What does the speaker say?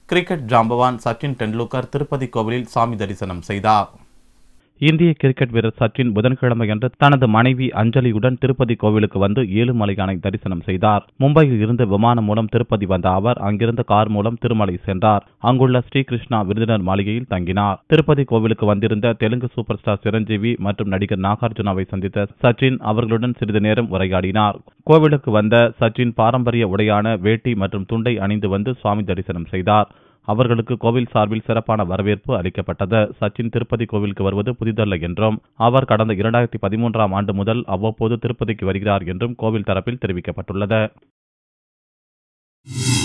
cricket ஜாம்பவான் சச்சின் டெண்டுல்கர் திருப்பதி கோவிலில் சாமி தரிசனம் செய்தார் இந்திய கிரிக்கெட் வீரர் சச்சின் புதன்கிழமையன்று தனது மனைவி அஞ்சலியுடன் திருப்பதி கோவிலுக்கு வந்து ஏழுமலையானை தரிசனம் செய்தார் மும்பையில் இருந்து விமானம் மூலம் திருப்பதி வந்த அவர் அங்கிருந்து கார் மூலம் திருமலை சென்றார் அங்குள்ள ஸ்ரீகிருஷ்ணா விருந்தினர் மாளிகையில் தங்கினார் திருப்பதி கோவிலுக்கு வந்திருந்த தெலுங்கு சூப்பர் ஸ்டார் சிரஞ்சீவி மற்றும் நடிகர் நாகார்ஜுனாவை சந்தித்த சச்சின் அவர்களுடன் சிறிது நேரம் உரையாடினார் கோவிலுக்கு வந்த சச்சின் பாரம்பரிய உடையான வேட்டி மற்றும் துண்டை அணிந்து வந்து சுவாமி தரிசனம் செய்தார் அவர்களுக்கு கோவில் சார்பில் சிறப்பான வரவேற்பு அளிக்கப்பட்டது சச்சின் திருப்பதி கோவிலுக்கு வருவது புதிதல்ல என்றும் அவர் கடந்த இரண்டாயிரத்தி பதிமூன்றாம் ஆண்டு முதல் அவ்வப்போது திருப்பதிக்கு வருகிறார் என்றும் கோவில் தரப்பில் தெரிவிக்கப்பட்டுள்ளது